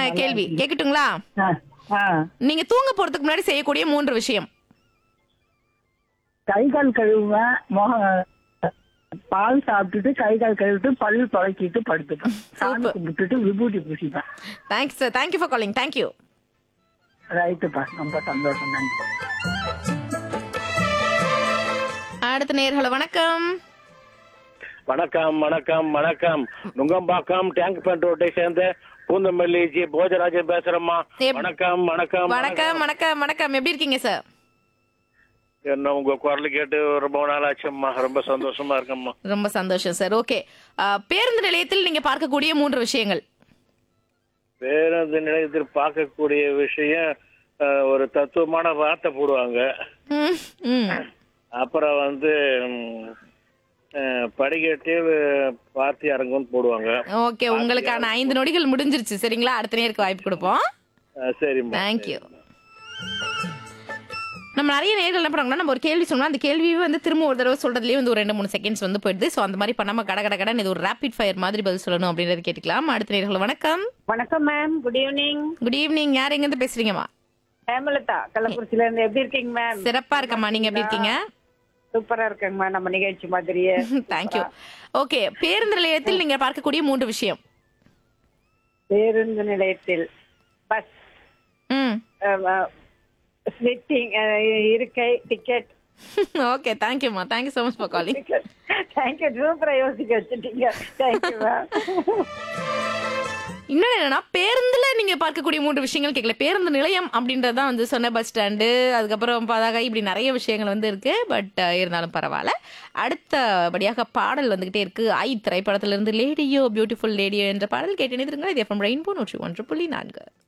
கேள்வி கேட்கட்டுங்களா ஆ, ஆ. நீங்க தூங்க போறதுக்கு முன்னாடி செய்யக்கூடிய மூன்று விஷயம் கை கால் கழுவுவேன் முகம் பால் சாப்பிட்டுட்டு கை கால் கழுவிட்டு பல்லு துளைக்கிட்டு படுத்துப்பேன் சாமி Super. கும்பிட்டுட்டு விபூதி பூசிப்பேன் thanks sir thank you for calling thank you ரைட்டுப்பா ரொம்ப சந்தோஷம் நன்றி அடுத்த நேர்களை வணக்கம் வணக்கம் வணக்கம் வணக்கம் நுங்கம்பாக்கம் டேங்க் பேண்ட் ரோட்டை சேர்ந்த பூந்தமல்லி ஜி போஜராஜன் பேசுறேம்மா எப்- வணக்கம் வணக்கம் வணக்கம் வணக்கம் வணக்கம் எப்படி இருக்கீங்க சார் என்ன உங்க குரல் கேட்டு ரொம்ப நாள் ஆச்சும்மா ரொம்ப சந்தோஷமா இருக்கம்மா ரொம்ப சந்தோஷம் சார் ஓகே பேருந்து நிலையத்தில் நீங்க பார்க்கக்கூடிய மூன்று விஷயங்கள் பேருந்து நிலையத்தில் பார்க்கக்கூடிய விஷயம் அஹ், ஒரு தத்துவமான வார்த்தை போடுவாங்க ம், ம். அப்புறம் வந்து ம், அஹ், படிக்கட்டில் பார்த்து இறங்கும்னு போடுவாங்க ஓகே உங்களுக்கான ஐந்து நொடிகள் முடிஞ்சிருச்சு சரிங்களா அடுத்த நேருக்கு வாய்ப்பு கொடுப்போம் அஹ், சரிம்மா தேங்க்யூ நம்ம நிறைய நேர்கள் என்ன பண்ணுவாங்கன்னா நம்ம ஒரு கேள்வி சொன்னா அந்த கேள்வியே வந்து திரும்ப ஒரு தடவை சொல்றதுலயே வந்து ஒரு ரெண்டு மூணு செகண்ட்ஸ் வந்து போயிடுது ஸோ அந்த மாதிரி பண்ணாம கட கட கடன் இது ஒரு ரேபிட் ஃபயர் மாதிரி பதில் சொல்லணும் அப்படின்றது கேட்டுக்கலாம் அடுத்த நேர்கள் வணக்கம் வணக்கம் ma'am good evening good evening யார் எங்க இருந்து பேசுறீங்கம்மா ஹேமலதா கள்ளக்குறிச்சில இருந்து எப்படி இருக்கீங்க மேம் சிறப்பா இருக்கம்மா நீங்க எப்படி இருக்கீங்க சூப்பரா இருக்கேங்க மேம் நம்ம நிகழ்ச்சி மாதிரியே தேங்க்யூ ஓகே பேருந்து நிலையத்தில் நீங்க பார்க்கக்கூடிய மூன்று விஷயம் பேருந்து நிலையத்தில் பஸ் ம் ஸ்லிட்டிங் இருக்கை டிக்கெட் ஓகே தேங்க்யூம்மா thank you so much for calling thank you சூப்பரா யோசிக்க வச்சுட்டீங்க தேங்க்யூ மேம் இன்னொன்று என்னன்னா பேருந்துல நீங்க பார்க்கக்கூடிய மூன்று விஷயங்கள் கேட்கல பேருந்து நிலையம் அப்படின்றது தான் வந்து சொன்ன பஸ் ஸ்டாண்டு அதுக்கப்புறம் பதாகை இப்படி நிறைய விஷயங்கள் வந்து இருக்கு பட் இருந்தாலும் பரவாயில்ல அடுத்தபடியாக பாடல் வந்துகிட்டே இருக்கு ஐ திரைப்படத்திலிருந்து லேடியோ பியூட்டிஃபுல் லேடியோ என்ற பாடல் கேட்டு நிறுத்துங்க இது எஃப்எம் ரெயின்போ நூற்றி ஒன்று புள்ளி நான்கு